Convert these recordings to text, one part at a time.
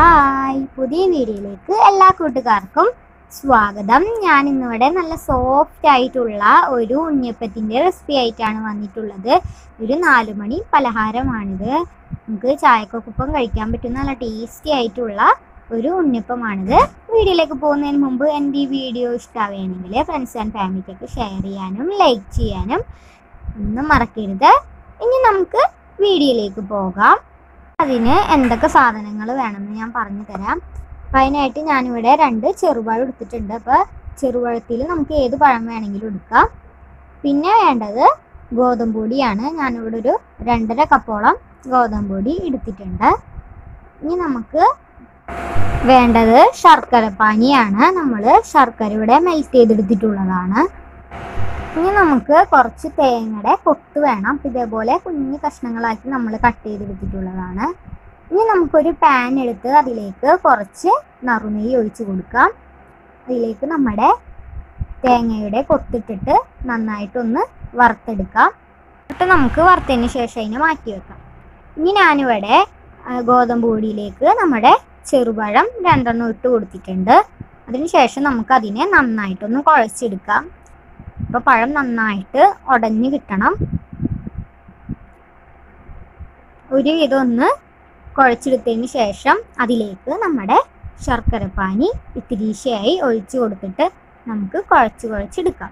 hi പുതിയ വീഡിയോയിലേക്ക് എല്ലാ കൂട്ടുകാർക്കും സ്വാഗതം ഞാൻ ഇന്നിവിടെ നല്ല സോഫ്റ്റ് ആയിട്ടുള്ള ഒരു ഉണ്ണിയപ്പത്തിൻ്റെ റെസിപ്പി ആയിട്ടാണ് വന്നിട്ടുള്ളത് ഒരു നാല് മണി പലഹാരമാണിത് നമുക്ക് ചായക്കൊപ്പം കഴിക്കാൻ പറ്റുന്ന നല്ല ടേസ്റ്റി ആയിട്ടുള്ള ഒരു ഉണ്ണിയപ്പമാണിത് വീഡിയോയിലേക്ക് പോകുന്നതിന് മുമ്പ് എൻ്റെ ഈ വീഡിയോ ഇഷ്ടമാവുകയാണെങ്കിൽ ഫ്രണ്ട്സ് ആൻഡ് ഫാമിലിക്കൊക്കെ ഷെയർ ചെയ്യാനും ലൈക്ക് ചെയ്യാനും ഒന്നും മറക്കരുത് ഇനി നമുക്ക് വീഡിയോയിലേക്ക് പോകാം അതിന് എന്തൊക്കെ സാധനങ്ങൾ വേണമെന്ന് ഞാൻ പറഞ്ഞു തരാം അപ്പം അതിനായിട്ട് ഞാനിവിടെ രണ്ട് ചെറുപഴം എടുത്തിട്ടുണ്ട് അപ്പോൾ ചെറുപഴത്തിൽ നമുക്ക് ഏത് പഴം വേണമെങ്കിലും എടുക്കാം പിന്നെ വേണ്ടത് ഗോതമ്പ് പൊടിയാണ് ഞാനിവിടെ ഒരു രണ്ടര കപ്പോളം ഗോതമ്പ് പൊടി എടുത്തിട്ടുണ്ട് ഇനി നമുക്ക് വേണ്ടത് ശർക്കര പാനിയാണ് നമ്മൾ ശർക്കര ഇവിടെ മെൽറ്റ് ചെയ്തെടുത്തിട്ടുള്ളതാണ് ഇനി നമുക്ക് കുറച്ച് തേങ്ങയുടെ കൊത്ത് വേണം ഇതേപോലെ കുഞ്ഞു കഷ്ണങ്ങളാക്കി നമ്മൾ കട്ട് ചെയ്തെടുത്തിട്ടുള്ളതാണ് ഇനി നമുക്കൊരു പാൻ എടുത്ത് അതിലേക്ക് കുറച്ച് നറുനെയ്യ് ഒഴിച്ച് കൊടുക്കാം അതിലേക്ക് നമ്മുടെ തേങ്ങയുടെ കൊത്തിട്ടിട്ട് നന്നായിട്ടൊന്ന് വറുത്തെടുക്കാം എന്നിട്ട് നമുക്ക് വറുത്തതിന് ശേഷം അതിനെ മാറ്റി വെക്കാം ഇനി ഞാനിവിടെ ആ, ഗോതമ്പ് പൊടിയിലേക്ക് നമ്മുടെ ചെറുപഴം രണ്ടെണ്ണം ഇട്ട് കൊടുത്തിട്ടുണ്ട് അതിനുശേഷം നമുക്ക് അതിനെ നന്നായിട്ടൊന്ന് കുഴച്ചെടുക്കാം അപ്പോൾ പഴം നന്നായിട്ട് ഉടഞ്ഞു കിട്ടണം ഒരു ഇതൊന്ന് കുഴച്ചെടുത്തതിന് ശേഷം അതിലേക്ക് നമ്മുടെ ശർക്കരപ്പാനി ഇത്തിരീശയായി ഒഴിച്ചു കൊടുത്തിട്ട് നമുക്ക് കുഴച്ച് കുഴച്ചെടുക്കാം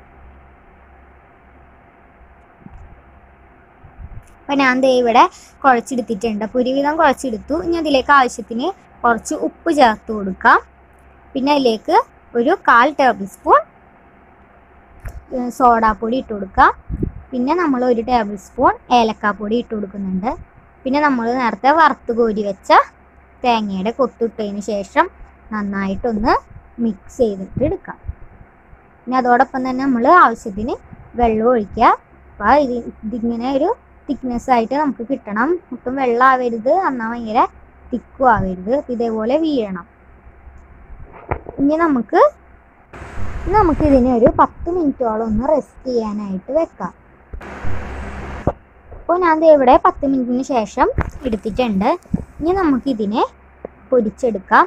അപ്പം ഞാൻ ദേ ഇവിടെ കുഴച്ചെടുത്തിട്ടുണ്ട് അപ്പോൾ ഒരുവിധം കുഴച്ചെടുത്തു ഇനി അതിലേക്ക് ആവശ്യത്തിന് കുറച്ച് ഉപ്പ് ചേർത്ത് കൊടുക്കാം പിന്നെ അതിലേക്ക് ഒരു കാൽ ടേബിൾ സ്പൂൺ സോഡാപ്പൊടി ഇട്ട് കൊടുക്കാം പിന്നെ നമ്മൾ ഒരു ടേബിൾ സ്പൂൺ ഏലക്കാപ്പൊടി ഇട്ട് കൊടുക്കുന്നുണ്ട് പിന്നെ നമ്മൾ നേരത്തെ വറുത്ത് കോരി വെച്ച തേങ്ങയുടെ കൊത്തിട്ടതിന് ശേഷം നന്നായിട്ടൊന്ന് മിക്സ് ചെയ്തിട്ട് എടുക്കാം പിന്നെ അതോടൊപ്പം തന്നെ നമ്മൾ ആവശ്യത്തിന് വെള്ളം ഒഴിക്കുക അപ്പോൾ ഇത് ഇതിങ്ങനെ ഒരു തിക്നെസ് ആയിട്ട് നമുക്ക് കിട്ടണം ഒട്ടും വെള്ളം ആവരുത് എന്നാൽ ഭയങ്കര തിക്കും ആവരുത് അപ്പോൾ ഇതേപോലെ വീഴണം ഇനി നമുക്ക് നമുക്ക് ഇതിനെ ഒരു പത്ത് മിനിറ്റോളം ഒന്ന് റെസ്റ്റ് ചെയ്യാനായിട്ട് വെക്കാം അപ്പോൾ ഞാൻ ദേ ഇവിടെ പത്ത് മിനിറ്റിന് ശേഷം എടുത്തിട്ടുണ്ട് ഇനി നമുക്കിതിനെ പൊരിച്ചെടുക്കാം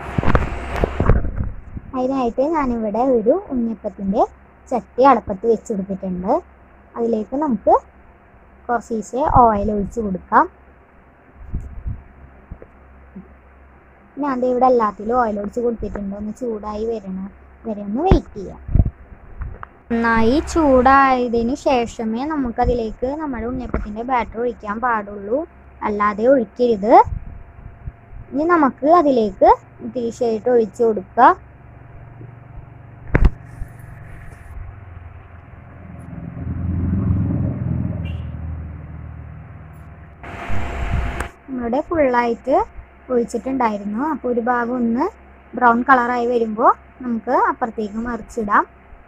അതിനായിട്ട് ഞാനിവിടെ ഒരു ഉണ്ണിയപ്പത്തിൻ്റെ ചട്ടി അടപ്പത്ത് വെച്ച് കൊടുത്തിട്ടുണ്ട് അതിലേക്ക് നമുക്ക് കുറച്ച് ഓയിൽ ഒഴിച്ച് കൊടുക്കാം ഞാൻ ദേ ഇവിടെ എല്ലാത്തിലും ഓയിൽ ഒഴിച്ച് കൊടുത്തിട്ടുണ്ട് ഒന്ന് ചൂടായി വരണം വരെ ഒന്ന് വെയിറ്റ് ചെയ്യാം നന്നായി ചൂടായതിന് ശേഷമേ നമുക്കതിലേക്ക് നമ്മുടെ ഉണ്ണിയപ്പത്തിൻ്റെ ബാറ്റർ ഒഴിക്കാൻ പാടുള്ളൂ അല്ലാതെ ഒഴിക്കരുത് ഇനി നമുക്ക് അതിലേക്ക് തീർച്ചയായിട്ടും ഒഴിച്ചു കൊടുക്കുക നമ്മളുടെ ഫുള്ളായിട്ട് ഒഴിച്ചിട്ടുണ്ടായിരുന്നു അപ്പോൾ ഒരു ഭാഗം ഒന്ന് ബ്രൗൺ കളറായി വരുമ്പോൾ നമുക്ക് അപ്പുറത്തേക്ക് മറിച്ചിടാം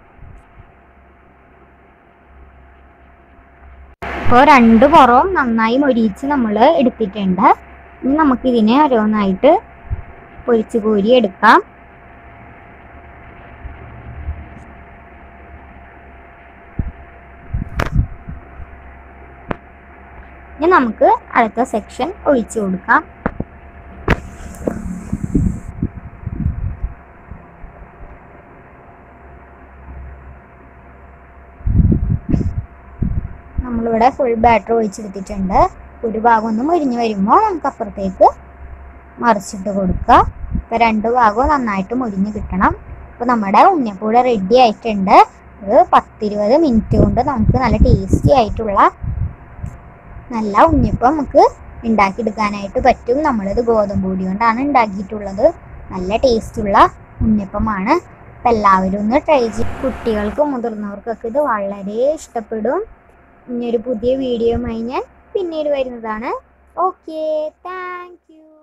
ഇപ്പോൾ രണ്ട് പുറവും നന്നായി മൊരിയിച്ച് നമ്മൾ എടുത്തിട്ടുണ്ട് ഇനി നമുക്കിതിനെ ഓരോന്നായിട്ട് പൊരിച്ച് കോരി എടുക്കാം ഇനി നമുക്ക് അടുത്ത സെക്ഷൻ ഒഴിച്ചു കൊടുക്കാം നമ്മളിവിടെ ഫുൾ ബാറ്റർ ഒഴിച്ചെടുത്തിട്ടുണ്ട് ഒരു ഭാഗം ഒന്ന് മുരിഞ്ഞ് വരുമ്പോൾ നമുക്ക് അപ്പുറത്തേക്ക് മറിച്ചിട്ട് കൊടുക്കുക ഇപ്പം രണ്ട് ഭാഗവും നന്നായിട്ട് മുരിഞ്ഞ് കിട്ടണം അപ്പോൾ നമ്മുടെ ഉണ്ണിയപ്പൂട റെഡി ആയിട്ടുണ്ട് ഒരു പത്തിരുപത് മിനിറ്റ് കൊണ്ട് നമുക്ക് നല്ല ടേസ്റ്റി ആയിട്ടുള്ള നല്ല ഉണ്ണിയപ്പം നമുക്ക് ഉണ്ടാക്കിയെടുക്കാനായിട്ട് പറ്റും നമ്മളിത് ഗോതമ്പ് പൊടി കൊണ്ടാണ് ഉണ്ടാക്കിയിട്ടുള്ളത് നല്ല ടേസ്റ്റുള്ള ഉണ്ണിയപ്പമാണ് അപ്പം എല്ലാവരും ഒന്ന് ട്രൈ ചെയ്യും കുട്ടികൾക്കും മുതിർന്നവർക്കൊക്കെ ഇത് വളരെ ഇഷ്ടപ്പെടും ഇനിയൊരു പുതിയ വീഡിയോയുമായി ഞാൻ പിന്നീട് വരുന്നതാണ് ഓക്കെ താങ്ക് യു